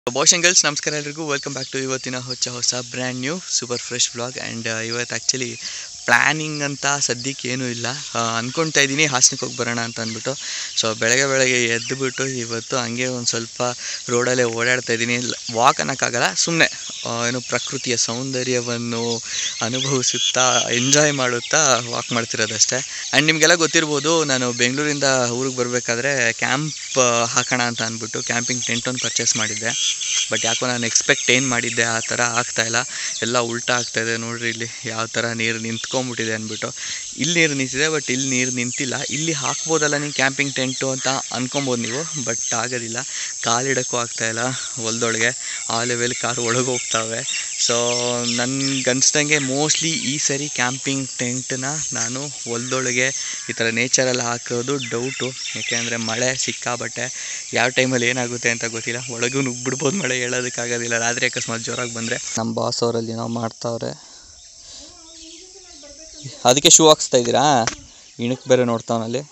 Boys and girls ನಮಸ್ಕಾರ ಎಲ್ರಿಗೂ welcome back to ಇವತ್ತಿನ ಹೊಚ್ಚ ಹೊಸ brand new super fresh vlog and ಇವತ್ತು ಆ್ಯಕ್ಚುಲಿ ಪ್ಲ್ಯಾನಿಂಗ್ ಅಂತ ಸದ್ಯಕ್ಕೆ ಏನೂ ಇಲ್ಲ ಆ, ಅನ್ಕೊಳ್ತಾ ಇದ್ದೀನಿ ಹಾಸನಕ್ಕೆ ಹೋಗಿ ಬರೋಣ ಅಂತ ಅಂದ್ಬಿಟ್ಟು ಸೊ ಬೆಳಗ್ಗೆ ಬೆಳಗ್ಗೆ ಎದ್ದುಬಿಟ್ಟು ಇವತ್ತು ಹಂಗೆ ಒಂದು ಸ್ವಲ್ಪ ರೋಡಲ್ಲೇ ಓಡಾಡ್ತಾ ಇದ್ದೀನಿ ವಾಕ್ ಅನ್ನೋಕ್ಕಾಗಲ್ಲ ಸುಮ್ಮನೆ ಏನು ಪ್ರಕೃತಿಯ ಸೌಂದರ್ಯವನ್ನು ಅನುಭವಿಸುತ್ತಾ ಎಂಜಾಯ್ ಮಾಡುತ್ತಾ ವಾಕ್ ಮಾಡ್ತಿರೋದಷ್ಟೇ ಆ್ಯಂಡ್ ನಿಮಗೆಲ್ಲ ಗೊತ್ತಿರ್ಬೋದು ನಾನು ಬೆಂಗಳೂರಿಂದ ಊರಿಗೆ ಬರಬೇಕಾದ್ರೆ ಕ್ಯಾಂಪ್ ಹಾಕೋಣ ಅಂತ ಅಂದ್ಬಿಟ್ಟು ಕ್ಯಾಂಪಿಂಗ್ ಟೆಂಟ್ ಒಂದು ಪರ್ಚೇಸ್ ಮಾಡಿದ್ದೆ ಬಟ್ ಯಾಕೋ ನಾನು ಎಕ್ಸ್ಪೆಕ್ಟ್ ಏನು ಮಾಡಿದ್ದೆ ಆ ಥರ ಆಗ್ತಾಯಿಲ್ಲ ಎಲ್ಲ ಉಲ್ಟಾ ಆಗ್ತಾಯಿದೆ ನೋಡ್ರಿ ಇಲ್ಲಿ ಯಾವ ಥರ ನೀರು ನಿಂತ್ಕೊಂಬಿಟ್ಟಿದೆ ಅಂದ್ಬಿಟ್ಟು ಇಲ್ಲಿ ನೀರು ನಿಂತಿದೆ ಬಟ್ ಇಲ್ಲಿ ನೀರು ನಿಂತಿಲ್ಲ ಇಲ್ಲಿ ಹಾಕ್ಬೋದಲ್ಲ ನೀವು ಕ್ಯಾಂಪಿಂಗ್ ಟೆಂಟು ಅಂತ ಅನ್ಕೊಬೋದು ನೀವು ಬಟ್ ಆಗೋದಿಲ್ಲ ಕಾಲಿಡೋಕ್ಕೂ ಆಗ್ತಾಯಿಲ್ಲ ಹೊಲದೊಳಗೆ ಆ ಲೆವೆಲ್ ಕಾರ್ ಒಳಗೆ ಹೋಗ್ತಾವೆ ಸೊ ನನಗನ್ಸ್ದಂಗೆ ಮೋಸ್ಟ್ಲಿ ಈ ಸರಿ ಕ್ಯಾಂಪಿಂಗ್ ಟೆಂಟನ್ನ ನಾನು ಹೊಲದೊಳಗೆ ಈ ಥರ ನೇಚರಲ್ಲಿ ಹಾಕೋದು ಡೌಟು ಯಾಕೆಂದರೆ ಮಳೆ ಸಿಕ್ಕಾಬಟ್ಟೆ ಯಾವ ಟೈಮಲ್ಲಿ ಏನಾಗುತ್ತೆ ಅಂತ ಗೊತ್ತಿಲ್ಲ ಒಳಗೂ ನುಗ್ಬಿಡ್ಬೋದು ಮಳೆ ಹೇಳೋದಕ್ಕಾಗೋದಿಲ್ಲ ರಾತ್ರಿ ಅಕಸ್ಮಾತ್ ಜೋರಾಗಿ ಬಂದರೆ ನಮ್ಮ ಬಾಸ್ ಅವರಲ್ಲಿ ನಾವು ಮಾಡ್ತಾವ್ರೆ ಅದಕ್ಕೆ ಶೂ ಹಾಕ್ಸ್ತಾ ಇದ್ದೀರಾ ಇಣಕ್ಕೆ ಬೇರೆ ನೋಡ್ತಾವನಲ್ಲಿ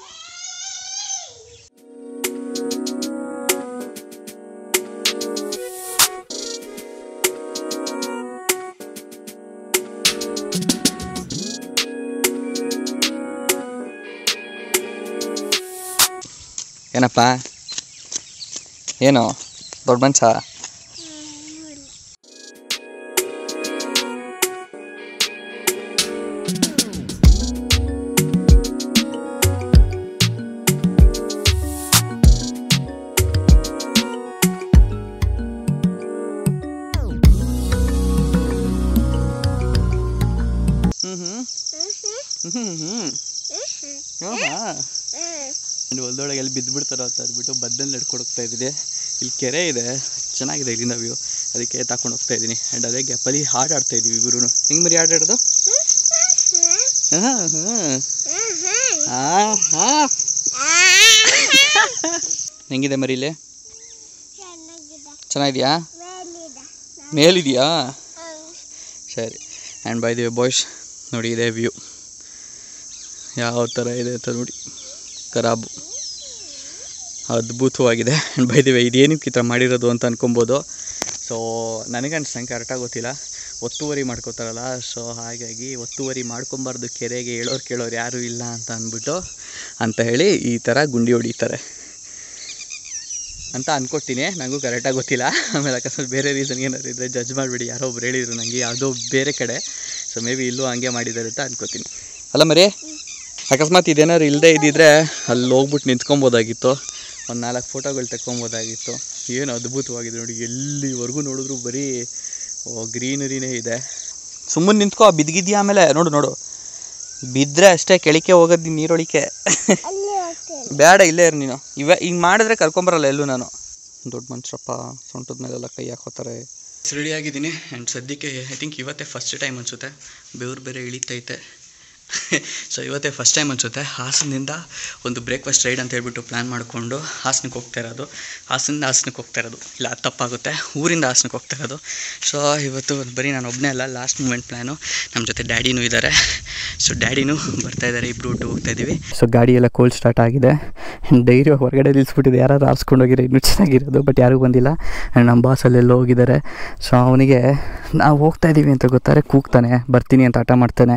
ಏನಪ್ಪ ಏನು ದೊಡ್ಡ ಮನುಷ್ಯ ಹ್ಞೂ ಹ್ಞೂ ಹ್ಞೂ ಹ್ಞೂ ಹಾಂ ಆ್ಯಂಡ್ ಹೊಲದೊಳಗೆ ಎಲ್ಲಿ ಬಿದ್ದುಬಿಡ್ತಾರೋ ಅಂತ ಅಂದ್ಬಿಟ್ಟು ಬದ್ದಲ್ಲಿ ನಡ್ಕೊಂಡು ಹೋಗ್ತಾ ಇದ್ದಿದೆ ಇಲ್ಲಿ ಕೆರೆ ಇದೆ ಚೆನ್ನಾಗಿದೆ ಇಲ್ಲಿಂದ ವ್ಯೂ ಅದಕ್ಕೆ ತಗೊಂಡು ಹೋಗ್ತಾ ಇದ್ದೀನಿ ಆ್ಯಂಡ್ ಅದೇ ಗ್ಯಾಪಲ್ಲಿ ಹಾಡು ಆಡ್ತಾ ಇದ್ದೀವಿ ಇಬ್ಬರು ಹೆಂಗೆ ಮರಿ ಹಾಡು ಆಡೋದು ಹಾಂ ಹಾಂ ಹಾಂ ಹೆಂಗಿದೆ ಮರಿ ಇಲ್ಲಿ ಚೆನ್ನಾಗಿದೆಯಾ ಮೇಲಿದೆಯಾ ಸರಿ ಆ್ಯಂಡ್ ಬೈ ದಿ ಬಾಯ್ಸ್ ನೋಡಿ ಇದೆ ವ್ಯೂ ಯಾವ ಥರ ಇದೆ ಅಂತ ನೋಡಿ ಖರಾಬು ಅದ್ಭುತವಾಗಿದೆ ಆ್ಯಂಡ್ ಬೈ ದಿ ವೇ ಇದೇನಕ್ಕೆ ಈ ಥರ ಮಾಡಿರೋದು ಅಂತ ಅನ್ಕೊಬೋದು ಸೊ ನನಗೆ ಅನ್ಸಂಗೆ ಕರೆಕ್ಟಾಗಿ ಗೊತ್ತಿಲ್ಲ ಒತ್ತುವರಿ ಮಾಡ್ಕೋತಾರಲ್ಲ ಸೊ ಹಾಗಾಗಿ ಒತ್ತುವರಿ ಮಾಡ್ಕೊಬಾರ್ದು ಕೆರೆಗೆ ಹೇಳೋರು ಕೇಳೋರು ಯಾರೂ ಇಲ್ಲ ಅಂತ ಅಂದ್ಬಿಟ್ಟು ಅಂತ ಹೇಳಿ ಈ ಥರ ಗುಂಡಿ ಹೊಡಿತಾರೆ ಅಂತ ಅನ್ಕೊತೀನಿ ನನಗೂ ಕರೆಕ್ಟಾಗಿ ಗೊತ್ತಿಲ್ಲ ಆಮೇಲೆ ಅಕಸ್ಮಾತ್ ಬೇರೆ ರೀಸನ್ ಏನಾದ್ರು ಇದ್ದರೆ ಜಡ್ಜ್ ಮಾಡಿಬಿಡಿ ಯಾರೋ ಒಬ್ರು ಹೇಳಿದ್ರು ನನಗೆ ಯಾವುದೋ ಬೇರೆ ಕಡೆ ಸೊ ಮೇ ಬಿ ಇಲ್ಲೂ ಹಂಗೆ ಮಾಡಿದ್ದಾರೆ ಅಂತ ಅನ್ಕೋತೀನಿ ಅಲ್ಲ ಮರಿ ಅಕಸ್ಮಾತ್ ಇದೇನಾದ್ರು ಇಲ್ಲದೆ ಇದ್ದಿದ್ರೆ ಅಲ್ಲಿ ಹೋಗ್ಬಿಟ್ಟು ನಿಂತ್ಕೊಬೋದಾಗಿತ್ತು ಒಂದು ನಾಲ್ಕು ಫೋಟೋಗಳು ತೆಕ್ಕೊಬೋದಾಗಿತ್ತು ಏನು ಅದ್ಭುತವಾಗಿದೆ ನೋಡಿ ಎಲ್ಲಿವರೆಗೂ ನೋಡಿದ್ರು ಬರೀ ಗ್ರೀನರಿನೇ ಇದೆ ಸುಮ್ಮನೆ ನಿಂತ್ಕೋ ಬಿದ್ದಿದ್ಯಾ ಆಮೇಲೆ ನೋಡು ನೋಡು ಬಿದ್ದರೆ ಅಷ್ಟೇ ಕೆಳಿಕೆ ಹೋಗೋದು ನೀರೊಳಿಕೆ ಬೇಡ ಇಲ್ಲೇ ಇರು ನೀನು ಇವ ಹಿಂಗೆ ಮಾಡಿದ್ರೆ ಕರ್ಕೊಂಬರಲ್ಲ ಎಲ್ಲೂ ನಾನು ದೊಡ್ಡ ಮನುಷ್ಯಪ್ಪ ಸೊಂಟದ ಮೇಲೆಲ್ಲ ಕೈ ಹಾಕೋತಾರೆ ರೆಡಿ ಆಗಿದ್ದೀನಿ ಆ್ಯಂಡ್ ಸದ್ಯಕ್ಕೆ ಐ ಥಿಂಕ್ ಇವತ್ತೇ ಫಸ್ಟ್ ಟೈಮ್ ಅನಿಸುತ್ತೆ ಬೆವ್ರು ಬೇರೆ ಇಳಿತೈತೆ ಸೊ ಇವತ್ತೇ ಫಸ್ಟ್ ಟೈಮ್ ಅನಿಸುತ್ತೆ ಹಾಸನದಿಂದ ಒಂದು ಬ್ರೇಕ್ಫಾಸ್ಟ್ ರೈಡ್ ಅಂತ ಹೇಳ್ಬಿಟ್ಟು ಪ್ಲ್ಯಾನ್ ಮಾಡಿಕೊಂಡು ಹಾಸನಕ್ಕೆ ಹೋಗ್ತಾ ಇರೋದು ಹಾಸನದಿಂದ ಹಾಸನಕ್ಕೆ ಹೋಗ್ತಾ ಇರೋದು ಇಲ್ಲ ಅದು ತಪ್ಪಾಗುತ್ತೆ ಊರಿಂದ ಹಾಸನಕ್ಕೆ ಹೋಗ್ತಾ ಇರೋದು ಸೊ ಇವತ್ತು ಬರೀ ನಾನು ಒಬ್ಬನೇ ಅಲ್ಲ ಲಾಸ್ಟ್ ಮೂಮೆಂಟ್ ಪ್ಲ್ಯಾನು ನಮ್ಮ ಜೊತೆ ಡ್ಯಾಡಿನೂ ಇದ್ದಾರೆ ಸೊ ಡ್ಯಾಡಿನೂ ಬರ್ತಾ ಇದ್ದಾರೆ ಇಬ್ಬರು ಒಟ್ಟು ಹೋಗ್ತಾ ಇದ್ದೀವಿ ಸೊ ಗಾಡಿ ಎಲ್ಲ ಕೋಲ್ಡ್ ಸ್ಟಾರ್ಟ್ ಆಗಿದೆ ಡೈರಿ ಹೊರಗಡೆ ನಿಲ್ಲಿಸ್ಬಿಟ್ಟಿದೆ ಯಾರು ಆರಿಸ್ಕೊಂಡು ಹೋಗಿರೋ ಇನ್ನೂ ಚೆನ್ನಾಗಿರೋದು ಬಟ್ ಯಾರಿಗೂ ಬಂದಿಲ್ಲ ಆ್ಯಂಡ್ ನಮ್ಮ ಬಾಸ್ ಅಲ್ಲೆಲ್ಲ ಹೋಗಿದ್ದಾರೆ ಸೊ ಅವನಿಗೆ ನಾವು ಹೋಗ್ತಾ ಇದ್ದೀವಿ ಅಂತ ಗೊತ್ತಾರೆ ಕೂಗ್ತಾನೆ ಬರ್ತೀನಿ ಅಂತ ಹಠ ಮಾಡ್ತಾನೆ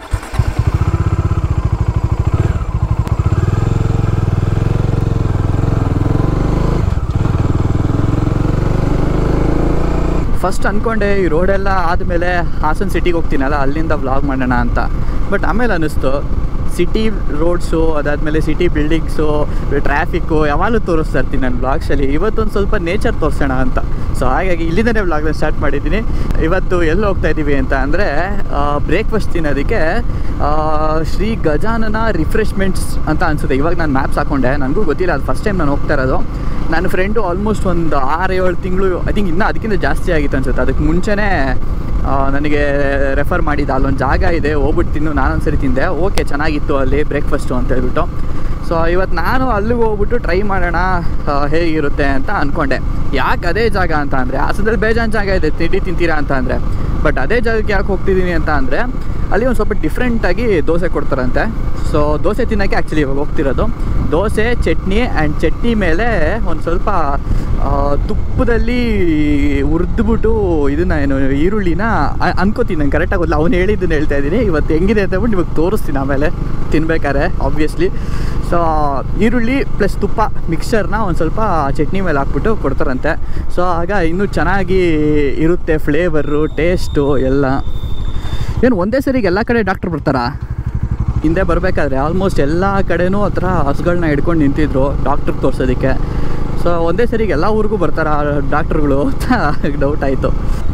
ಫಸ್ಟ್ ಅಂದ್ಕೊಂಡೆ ಈ ರೋಡೆಲ್ಲ ಆದಮೇಲೆ ಹಾಸನ ಸಿಟಿಗೆ ಹೋಗ್ತೀನಲ್ಲ ಅಲ್ಲಿಂದ ವ್ಲಾಗ್ ಮಾಡೋಣ ಅಂತ ಬಟ್ ಆಮೇಲೆ ಅನ್ನಿಸ್ತು ಸಿಟಿ ರೋಡ್ಸು ಅದಾದಮೇಲೆ ಸಿಟಿ ಬಿಲ್ಡಿಂಗ್ಸು ಟ್ರಾಫಿಕ್ಕು ಯಾವಾಗಲೂ ತೋರಿಸ್ತಾ ಇರ್ತೀನಿ ನಾನು ಬ್ಲಾಗ್ಸಲ್ಲಿ ಇವತ್ತೊಂದು ಸ್ವಲ್ಪ ನೇಚರ್ ತೋರಿಸೋಣ ಅಂತ ಸೊ ಹಾಗಾಗಿ ಇಲ್ಲಿಂದನೇ ವ್ಲಾಗ್ನ ಸ್ಟಾರ್ಟ್ ಮಾಡಿದ್ದೀನಿ ಇವತ್ತು ಎಲ್ಲಿ ಹೋಗ್ತಾ ಇದ್ದೀವಿ ಅಂತ ಅಂದರೆ ಬ್ರೇಕ್ಫಾಸ್ಟ್ ತಿನ್ನೋದಕ್ಕೆ ಆ, ಶ್ರೀ ಗಜಾನನ ರಿಫ್ರೆಶ್ಮೆಂಟ್ಸ್ ಅಂತ ಅನಿಸುತ್ತೆ ಇವಾಗ ನಾನು ಮ್ಯಾಪ್ಸ್ ಹಾಕೊಂಡೆ ನನಗೂ ಗೊತ್ತಿಲ್ಲ ಅದು ಫಸ್ಟ್ ಟೈಮ್ ನಾನು ಹೋಗ್ತಾ ಇರೋದು ನನ್ನ ಫ್ರೆಂಡು ಆಲ್ಮೋಸ್ಟ್ ಒಂದು ಆರು ಏಳು ತಿಂಗಳು ಐ ಥಿಂಕ್ ಇನ್ನೂ ಅದಕ್ಕಿಂತ ಜಾಸ್ತಿ ಆಗಿತ್ತು ಅನ್ಸುತ್ತೆ ಅದಕ್ಕೆ ಮುಂಚೆನೇ ಆ, ನನಗೆ ರೆಫರ್ ಮಾಡಿದ್ದ ಅಲ್ಲೊಂದು ಜಾಗ ಇದೆ ಹೋಗ್ಬಿಟ್ಟು ತಿನ್ನು ನಾನೊಂದ್ಸರಿ ತಿಂದೆ ಓಕೆ ಚೆನ್ನಾಗಿತ್ತು ಅಲ್ಲಿ ಬ್ರೇಕ್ಫಾಸ್ಟು ಅಂತ ಹೇಳ್ಬಿಟ್ಟು ಸೊ ಇವತ್ತು ನಾನು ಅಲ್ಲಿಗೆ ಹೋಗ್ಬಿಟ್ಟು ಟ್ರೈ ಮಾಡೋಣ ಆ, ಹೇಗಿರುತ್ತೆ ಅಂತ ಅಂದ್ಕೊಂಡೆ ಯಾಕೆ ಅದೇ ಜಾಗ ಅಂತ ಅಂದರೆ ಹಾಸನದಲ್ಲಿ ಬೇಜಾನ್ ಜಾಗ ಇದೆ ತಿಂಡಿ ತಿಂತೀರಾ ಅಂತ ಅಂದರೆ ಬಟ್ ಅದೇ ಜಾಗಕ್ಕೆ ಯಾಕೆ ಹೋಗ್ತಿದ್ದೀನಿ ಅಂತ ಅಂದರೆ ಅಲ್ಲಿ ಒಂದು ಸ್ವಲ್ಪ ಡಿಫ್ರೆಂಟಾಗಿ ದೋಸೆ ಕೊಡ್ತಾರಂತೆ ಸೊ ದೋಸೆ ತಿನ್ನೋಕ್ಕೆ ಆ್ಯಕ್ಚುಲಿ ಇವಾಗ ಹೋಗ್ತಿರೋದು ದೋಸೆ ಚಟ್ನಿ ಆ್ಯಂಡ್ ಚಟ್ನಿ ಮೇಲೆ ಒಂದು ಸ್ವಲ್ಪ ಆ, ತುಪ್ಪದಲ್ಲಿ ಹುರಿದ್ಬಿಟ್ಟು ಇದನ್ನ ಏನು ಈರುಳ್ಳಿನ ಅ- ಅನ್ಕೋತೀನಿ ನಂಗೆ ಕರೆಕ್ಟಾಗಿ ಗೊತ್ತಿಲ್ಲ ಅವ್ನು ಹೇಳಿದ್ದನ್ನು ಹೇಳ್ತಾ ಇದ್ದೀನಿ ಇವತ್ತು ಹೆಂಗಿದೆ ಅಂತ ಹೇಳ್ಬಿಟ್ಟು ನಿಮಗೆ ತೋರಿಸ್ತೀನಿ ಆಮೇಲೆ ತಿನ್ಬೇಕಾದ್ರೆ ಆಬ್ವಿಯಸ್ಲಿ ಸೊ ಈರುಳ್ಳಿ ಪ್ಲಸ್ ತುಪ್ಪ ಮಿಕ್ಸರ್ನ ಒಂದು ಸ್ವಲ್ಪ ಚಟ್ನಿ ಮೇಲೆ ಹಾಕ್ಬಿಟ್ಟು ಕೊಡ್ತಾರಂತೆ ಸೊ ಆಗ ಇನ್ನೂ ಚೆನ್ನಾಗಿ ಇರುತ್ತೆ ಫ್ಲೇವರು ಟೇಸ್ಟು ಎಲ್ಲ ಏನು ಒಂದೇ ಸರಿಗೆ ಎಲ್ಲ ಕಡೆ ಡಾಕ್ಟ್ರ್ ಬರ್ತಾರಾ ಹಿಂದೆ ಬರಬೇಕಾದ್ರೆ ಆಲ್ಮೋಸ್ಟ್ ಎಲ್ಲ ಕಡೆನೂ ಹತ್ರ ಹಸುಗಳನ್ನ ಹಿಡ್ಕೊಂಡು ನಿಂತಿದ್ರು ಡಾಕ್ಟ್ರಿಗೆ ತೋರ್ಸೋದಕ್ಕೆ ಸೊ ಒಂದೇ ಸರಿಗೆ ಎಲ್ಲ ಊರಿಗೂ ಬರ್ತಾರ ಡಾಕ್ಟ್ರುಗಳು ಅಂತ ಡೌಟ್ ಆಯಿತು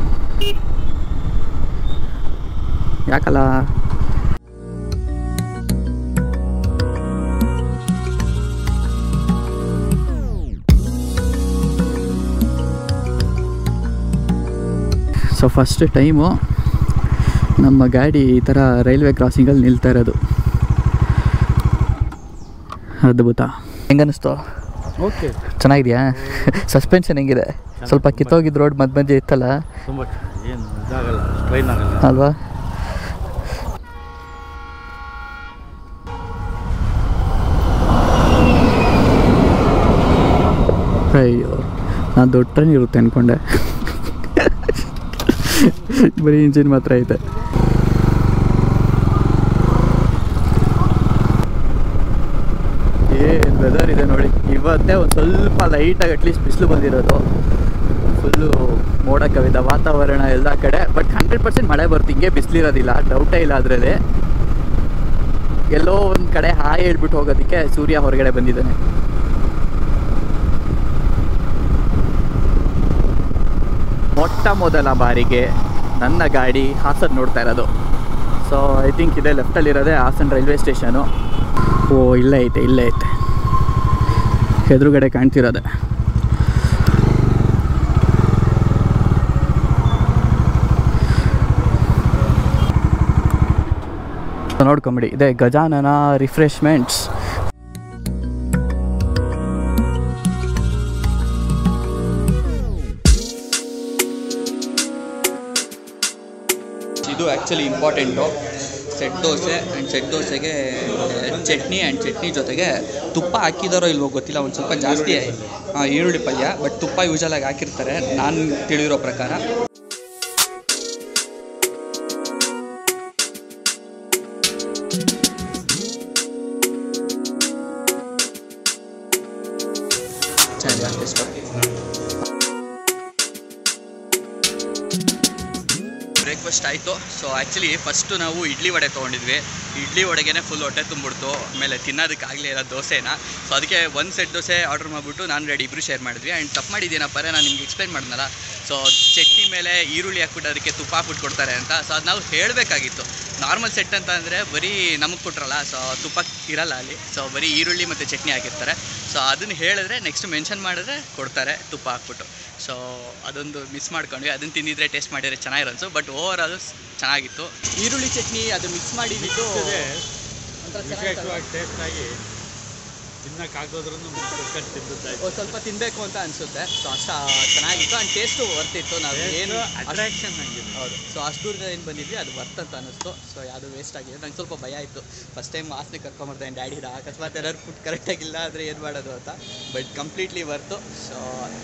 ಯಾಕಲ್ಲ ಸೊ ಫಸ್ಟ್ ಟೈಮು ನಮ್ಮ ಗಾಡಿ ಈ ಥರ ರೈಲ್ವೆ ಕ್ರಾಸಿಂಗಲ್ಲಿ ನಿಲ್ತಾ ಇರೋದು ಅದ್ಭುತ ಹೆಂಗನ್ನಿಸ್ತು ಓಕೆ ಚೆನ್ನಾಗಿದೆಯಾ ಸಸ್ಪೆನ್ಷನ್ ಹೆಂಗಿದೆ ಸ್ವಲ್ಪ ಕಿತ್ತೋಗಿದ್ದು ರೋಡ್ ಮಧ್ಯ ಮಧ್ಯೆ ಇತ್ತಲ್ಲ ತುಂಬ ಏನು ಇದಾಗಲ್ಲ ಸ್ಟ್ರೈನ್ ಆಗಲ್ಲ ಅಲ್ವಾ ಅಯ್ಯೋ ನಾನು ದೊಡ್ಡ ಟ್ರೈನ್ ಇರುತ್ತೆ ಅಂದ್ಕೊಂಡೆ ಬರೀ ಇಂಜಿನ್ ಮಾತ್ರ ಐತೆ ಏನು ವೆದರ್ ಇದೆ ನೋಡಿ ಇವತ್ತೇ ಒಂದು ಸ್ವಲ್ಪ ಲೈಟಾಗಿ ಅಟ್ಲೀಸ್ಟ್ ಬಿಸಿಲು ಬಂದಿರೋದು ಫುಲ್ಲು ಮೋಡ ಕವಿದ ವಾತಾವರಣ ಎಲ್ಲ ಕಡೆ ಬಟ್ ಹಂಡ್ರೆಡ್ ಪರ್ಸೆಂಟ್ ಮಳೆ ಬರ್ತು ಹಿಂಗೆ ಬಿಸಿಲಿರೋದಿಲ್ಲ ಡೌಟೇ ಇಲ್ಲ ಅದರಲ್ಲಿ ಎಲ್ಲೋ ಒಂದು ಕಡೆ ಹಾಯ್ ಹೇಳ್ಬಿಟ್ಟು ಹೋಗೋದಕ್ಕೆ ಸೂರ್ಯ ಹೊರಗಡೆ ಬಂದಿದ್ದಾನೆ ಮೊಟ್ಟ ಮೊದಲ ಬಾರಿಗೆ ನನ್ನ ಗಾಡಿ ಹಾಸನ್ ನೋಡ್ತಾ ಇರೋದು ಸೊ ಐ ಥಿಂಕ್ ಇದೇ ಲೆಫ್ಟಲ್ಲಿರೋದೇ ಹಾಸನ್ ರೈಲ್ವೆ ಸ್ಟೇಷನು ಓ ಇಲ್ಲೇ ಐತೆ ಇಲ್ಲೇ ಐತೆ ಎದುರುಗಡೆ ಕಾಣ್ತಿರೋದೆ ನೋಡ್ಕೊಂಬಿಡಿ ಇದೆ ಗಜಾನನ ರಿಫ್ರೆಶ್ಮೆಂಟ್ಸ್ ಇದು actually important set dosa and set ದೋಸೆಗೆ ಚಟ್ನಿ ಆ್ಯಂಡ್ ಚಟ್ನಿ ಜೊತೆಗೆ ತುಪ್ಪ ಹಾಕಿದಾರೋ ಇಲ್ವೋ ಗೊತ್ತಿಲ್ಲ ಒಂದು ಸ್ವಲ್ಪ ಜಾಸ್ತಿ ಆ, ಈರುಳ್ಳಿ ಪಲ್ಯ ಬಟ್ ತುಪ್ಪ ಯೂಶಲಾಗಿ ಹಾಕಿರ್ತಾರೆ ನಾನು ತಿಳಿದಿರೋ ಪ್ರಕಾರ ಚೆನ್ನಾಗಿದೆ ಟೇಸ್ಟು ಬ್ರೇಕ್ಫಾಸ್ಟ್ ಆಯಿತು ಸೊ ಆ್ಯಕ್ಚುಲಿ ಫಸ್ಟು ನಾವು ಇಡ್ಲಿ ವಡೆ ತೊಗೊಂಡಿದ್ವಿ ಇಡ್ಲಿ ವಡೆಗೆ ಫುಲ್ ಹೊಟ್ಟೆ ತುಂಬಿಡ್ತು ಆಮೇಲೆ ತಿನ್ನೋದಕ್ಕೆ ಆಗಲೇ ಇಲ್ಲ ದೋಸೆನ ಸೊ ಅದಕ್ಕೆ ಒಂದು ಸೆಟ್ ದೋಸೆ ಆರ್ಡರ್ ಮಾಡಿಬಿಟ್ಟು ನಾನು ರೆಡಿ ಇಬ್ಬರು ಶೇರ್ ಮಾಡಿದ್ವಿ ಆ್ಯಂಡ್ ತಪ್ಪು ಮಾಡಿದ್ದೀನಪ್ಪ ನಾನು ನಿಮ್ಗೆ ಎಕ್ಸ್ಪ್ಲೈನ್ ಮಾಡಿದ್ನಲ್ಲ ಸೊ ಚಟ್ನಿ ಮೇಲೆ ಈರುಳ್ಳಿ ಹಾಕ್ಬಿಟ್ಟು ಅದಕ್ಕೆ ತುಪ್ಪ ಹಾಕ್ಬಿಟ್ಟು ಕೊಡ್ತಾರೆ ಅಂತ ಸೊ ಅದು ನಾವು ಹೇಳಬೇಕಾಗಿತ್ತು ನಾರ್ಮಲ್ ಸೆಟ್ ಅಂತ ಅಂದರೆ ಬರೀ ನಮಗೆ ಕೊಟ್ರಲ್ಲ ಸೊ ತುಪ್ಪ ಇರಲ್ಲ ಅಲ್ಲಿ ಸೊ ಬರೀ ಈರುಳ್ಳಿ ಮತ್ತು ಚಟ್ನಿ ಹಾಕಿರ್ತಾರೆ ಸೊ ಅದನ್ನು ಹೇಳಿದ್ರೆ ನೆಕ್ಸ್ಟ್ ಮೆನ್ಷನ್ ಮಾಡಿದ್ರೆ ಕೊಡ್ತಾರೆ ತುಪ್ಪ ಹಾಕ್ಬಿಟ್ಟು ಸೊ ಅದೊಂದು ಮಿಸ್ ಮಾಡ್ಕೊಂಡ್ವಿ ಅದನ್ನು ತಿಂದಿದ್ರೆ ಟೇಸ್ಟ್ ಮಾಡಿದ್ರೆ ಚೆನ್ನಾಗಿರೋ ಅನ್ಸು ಬಟ್ ಓವರ್ ಆಲ್ ಚೆನ್ನಾಗಿತ್ತು ಈರುಳ್ಳಿ ಚಟ್ನಿ ಅದು ಮಿಕ್ಸ್ ಮಾಡಿದ್ದು ಒಂಥರ ಚೆನ್ನಾಗಿತ್ತಲ್ಲ? ವಿಶೇಷವಾಗಿ ಟೇಸ್ಟ್ ಆಗಿ ತಿನ್ನಕ್ಕಾಗೋದ್ರೂ ತಿಂದಿದ್ದಾಯ್ತು ಒಂದ್ ಸ್ವಲ್ಪ ತಿನ್ನಬೇಕು ಅಂತ ಅನಿಸುತ್ತೆ ಸೊ ಅಷ್ಟು ಚೆನ್ನಾಗಿತ್ತು ಆ್ಯಂಡ್ ಟೇಸ್ಟು ವರ್ತಿತ್ತು ನಾವು ಏನು ಅಟ್ರಾಕ್ಷನ್ ಹಂಗಿದೆ ಹೌದು ಸೊ ಅಷ್ಟು ದೂರದ ಏನು ಬಂದಿದ್ವಿ ಅದು ವರ್ತ್ ಅಂತ ಅನ್ನಿಸ್ತು ಸೊ ಯಾವುದು ವೇಸ್ಟ್ ಆಗಿದೆ ನಂಗೆ ಸ್ವಲ್ಪ ಭಯ ಇತ್ತು ಫಸ್ಟ್ ಟೈಮ್ ವಾಸನೆ ಕರ್ಕೊಂಬರ್ತಾನೆ ಡ್ಯಾಡಿದ ಅಕಸ್ಮಾತ್ ಏನಾದ್ರು ಫುಡ್ ಕರೆಕ್ಟಾಗಿಲ್ಲ ಅಂದರೆ ಏನು ಮಾಡೋದು ಅಂತ ಬಟ್ ಕಂಪ್ಲೀಟ್ಲಿ ವರ್ತು ಸೊ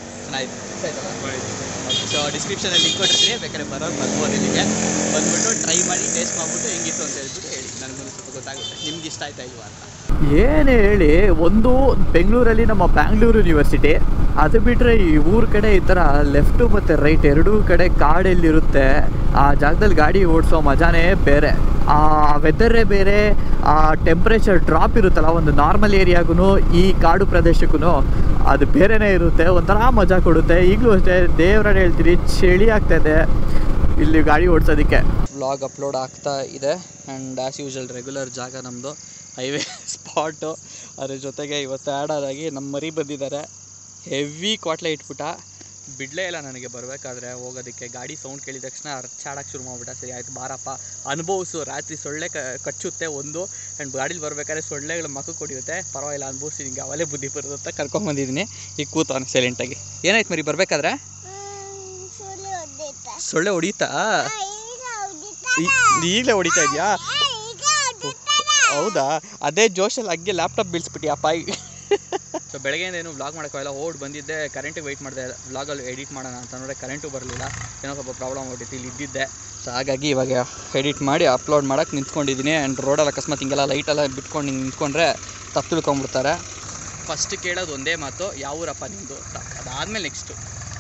ಚೆನ್ನಾಗಿತ್ತು ಸೊ ಡಿಸ್ಕ್ರಿಪ್ಷನಲ್ಲಿ ಲಿಂಕ್ ಕೊಟ್ಟಿರ್ತೀನಿ ಬೇಕಾದ್ರೆ ಬರೋರು ಬರ್ಬೋದು ಇಲ್ಲಿಗೆ ಬಂದ್ಬಿಟ್ಟು ಟ್ರೈ ಮಾಡಿ ಟೇಸ್ಟ್ ಮಾಡಿಬಿಟ್ಟು ಹೆಂಗಿತ್ತು ಅಂತ ಹೇಳ್ಬಿಟ್ಟು ಹೇಳಿ ನನಗೂ ಸ್ವಲ್ಪ ಗೊತ್ತಾಗುತ್ತೆ ನಿಮ್ಗೆ ಇಷ್ಟ ಆಯ್ತಾ ಇಲ್ವಾ ಅಂತ ಏನು ಹೇಳಿ ಒಂದು ಬೆಂಗಳೂರಲ್ಲಿ ನಮ್ಮ ಬ್ಯಾಂಗ್ಳೂರು ಯೂನಿವರ್ಸಿಟಿ ಅದು ಬಿಟ್ಟರೆ ಈ ಊರ ಕಡೆ ಈ ಥರ ಲೆಫ್ಟು ಮತ್ತು ರೈಟ್ ಎರಡೂ ಕಡೆ ಕಾಡೆಲ್ಲಿರುತ್ತೆ ಆ ಜಾಗದಲ್ಲಿ ಗಾಡಿ ಓಡಿಸೋ ಮಜಾನೇ ಬೇರೆ ಆ ವೆದರೇ ಬೇರೆ ಆ ಟೆಂಪ್ರೇಚರ್ ಡ್ರಾಪ್ ಇರುತ್ತಲ್ಲ ಒಂದು ನಾರ್ಮಲ್ ಏರಿಯಾಗೂ ಈ ಕಾಡು ಪ್ರದೇಶಕ್ಕೂ ಅದು ಬೇರೆನೇ ಇರುತ್ತೆ ಒಂಥರ ಮಜಾ ಕೊಡುತ್ತೆ ಈಗಲೂ ಅಷ್ಟೇ ದೇವ್ರನ್ನ ಹೇಳ್ತೀರಿ ಚಳಿ ಆಗ್ತಾಯಿದೆ ಇಲ್ಲಿ ಗಾಡಿ ಓಡಿಸೋದಕ್ಕೆ ವ್ಲಾಗ್ ಅಪ್ಲೋಡ್ ಆಗ್ತಾ ಇದೆ ಆ್ಯಂಡ್ ಆ್ಯಸ್ ಯೂಶಲ್ ರೆಗ್ಯುಲರ್ ಜಾಗ ನಮ್ಮದು ಹೈವೇ ಸ್ಪಾಟು ಅದ್ರ ಜೊತೆಗೆ ಇವತ್ತು ಆ್ಯಡ್ ಆಗಿ ನಮ್ಮ ಮರಿ ಬಂದಿದ್ದಾರೆ ಹೆವಿ ಕ್ವಾಟ್ಲೆ ಇಟ್ಬಿಟ್ಟ ಬಿಡಲೇ ಇಲ್ಲ ನನಗೆ ಬರಬೇಕಾದ್ರೆ ಹೋಗೋದಕ್ಕೆ ಗಾಡಿ ಸೌಂಡ್ ಕೇಳಿದ ತಕ್ಷಣ ಚಾಡಕ್ಕೆ ಶುರು ಮಾಡ್ಬಿಟ್ಟ ಸರಿ ಆಯ್ತು ಬಾರಪ್ಪ ಅನುಭವಿಸು ರಾತ್ರಿ ಸೊಳ್ಳೆ ಕ ಕಚ್ಚುತ್ತೆ ಒಂದು ಆ್ಯಂಡ್ ಗಾಡೀಲಿ ಬರ್ಬೇಕಾದ್ರೆ ಸೊಳ್ಳೆಗಳು ಮಕ್ಕಳು ಕೊಡಿಯುತ್ತೆ ಪರವಾಗಿಲ್ಲ ಅನುಭವಿಸಿ ನಿಂಗೆ ಅವಲೇ ಬುದ್ಧಿ ಬರುತ್ತೆ ಅಂತ ಕರ್ಕೊಂಬಂದಿದ್ದೀನಿ ಈಗ ಕೂತವನು ಸೈಲೆಂಟಾಗಿ ಏನಾಯ್ತು ಮರಿ ಬರಬೇಕಾದ್ರೆ ಸೊಳ್ಳೆ ಹೊಡೆಯುತ್ತಾ ಸೊಳ್ಳೆ ಹೊಡಿತಾ ಹಾಯ್ ಈಗಲೇ ಹೊಡಿತಾ ಇದೆಯಾ ಹೌದಾ ಅದೇ ಜೋಶಲ್ಲಿ ಹಂಗೆ ಲ್ಯಾಪ್ಟಾಪ್ ಬೀಳ್ಸ್ಬಿಟ್ಟು ಆ ಪಾಯಿ ಸೊ ಬೆಳಗ್ಗೆಯಿಂದ ಏನು ವ್ಲಾಗ್ ಮಾಡೋಕ್ಕಾಗಲ್ಲ ಓಡ್ ಬಂದಿದ್ದೆ ಕರೆಂಟಿಗೆ ವೆಯ್ಟ್ ಮಾಡಿದೆ ವ್ಲಾಗಲ್ಲಿ ಎಡಿಟ್ ಮಾಡೋಣ ಅಂತ ನೋಡಿದ್ರೆ ಕರೆಂಟು ಬರಲಿಲ್ಲ ಏನೋ ಸ್ವಲ್ಪ ಪ್ರಾಬ್ಲಮ್ ಆಗ್ಬಿಟ್ಟಿತ್ತು ಇಲ್ಲಿ ಇದ್ದಿದ್ದೆ ಸೊ ಹಾಗಾಗಿ ಇವಾಗ ಎಡಿಟ್ ಮಾಡಿ ಅಪ್ಲೋಡ್ ಮಾಡೋಕ್ಕೆ ನಿಂತ್ಕೊಂಡಿದ್ದೀನಿ ಆ್ಯಂಡ್ ರೋಡಲ್ಲಿ ಅಕಸ್ಮಾತ್ ಹಿಂಗೆಲ್ಲ ಲೈಟೆಲ್ಲ ಬಿಟ್ಕೊಂಡು ಹಿಂಗೆ ನಿಂತ್ಕೊಂಡ್ರೆ ತಪ್ಪು ತಿಳ್ಕೊಂಬಿಡ್ತಾರೆ ಫಸ್ಟ್ ಕೇಳೋದು ಒಂದೇ ಮಾತು ಯಾವ ಊರಪ್ಪ ನಿಮ್ಮದು ಅದಾದಮೇಲೆ ನೆಕ್ಸ್ಟು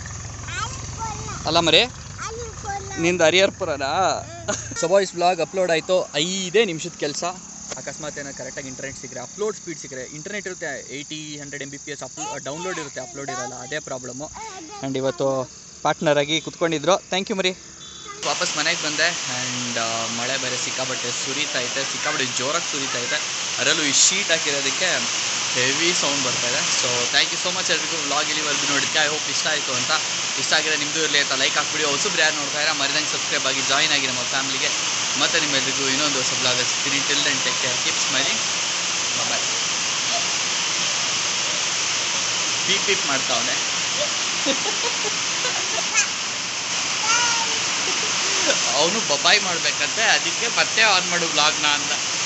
ಅಲ್ಲ ಮರಿ ನಿಂದು ಹರಿಹರ್ಪುರನಾ ಸೊ ಬಾಯ್ಸ್ ವ್ಲಾಗ್ ಅಪ್ಲೋಡ್ ಆಯಿತು ಐದೇ ನಿಮಿಷದ ಕೆಲಸ ಅಕಸ್ಮಾತ್ ಏನೋ ಕರೆಕ್ಟಾಗಿ ಇಂಟರ್ನೆಟ್ ಸಿಕ್ಕರೆ ಅಪ್ಲೋಡ್ ಸ್ಪೀಡ್ ಸಿಕ್ಕರೆ ಇಂಟರ್ನೆಟ್ ಇರುತ್ತೆ eighty hundred M B P S ಅಪ್ಲೋ ಡೌನ್ಲೋಡ್ ಇರುತ್ತೆ ಅಪ್ಲೋಡ್ ಇರಲ್ಲ ಅದೇ ಪ್ರಾಬ್ಲಮ್ಮು ಆ್ಯಂಡ್ ಇವತ್ತು ಪಾರ್ಟ್ನರ್ ಆಗಿ ಕುತ್ಕೊಂಡಿದ್ರು ಥ್ಯಾಂಕ್ ಯು ಮರಿ ವಾಪಸ್ ಮನೆಗೆ ಬಂದೆ ಆ್ಯಂಡ್ ಮಳೆ ಬೇರೆ ಸಿಕ್ಕಾಬಟ್ಟೆ ಸುರಿತಾ ಐತೆ ಸಿಕ್ಕಾಬಟ್ಟೆ ಜೋರಾಗಿ ಸುರಿತಾ ಇದೆ ಅದರಲ್ಲೂ ಈ ಶೀಟ್ ಹಾಕಿರೋದಕ್ಕೆ ಹೆವಿ ಸೌಂಡ್ ಬರ್ತಾ ಇದೆ so thank you so much ಎಲ್ರಿಗೂ ವ್ಲಾಗ್ ಇಲ್ಲಿವರೆಗೂ ನೋಡಿದ್ಕೆ ಐ ಹೋಪ್ ಇಷ್ಟ ಆಯಿತು ಅಂತ ಇಷ್ಟ ಆಗಿದ್ರೆ ನಿಮ್ಮದು ಇರಲಿ ಅಂತ ಲೈಕ್ ಹಾಕ್ಬಿಡಿ ಹೊಸಬ್ರು ಯಾರು ನೋಡ್ತಾ ಇರೋ ಮರಿದಂಗೆ ಸಬ್ಸ್ಕ್ರೈಬ್ ಆಗಿ ಜಾಯ್ನ್ ಆಗಿ ನಮ್ಮ ಫ್ಯಾಮಿಲಿಗೆ ಮತ್ತು ನಿಮ್ಮೆಲ್ಲರಿಗೂ ಇನ್ನೊಂದು ಹೊಸ ಬ್ಲಾಗ್ ಸಿಗ್ತೀನಿ till then take care keep smiling bye peep peep ಮಾಡ್ತಾವನೆ ಅವನು ಬಬಾಯ್ ಮಾಡ್ಬೇಕಂತೆ ಅದಕ್ಕೆ ಮತ್ತೆ ಆನ್ ಮಾಡು ವ್ಲಾಗ್ನ ಅಂತ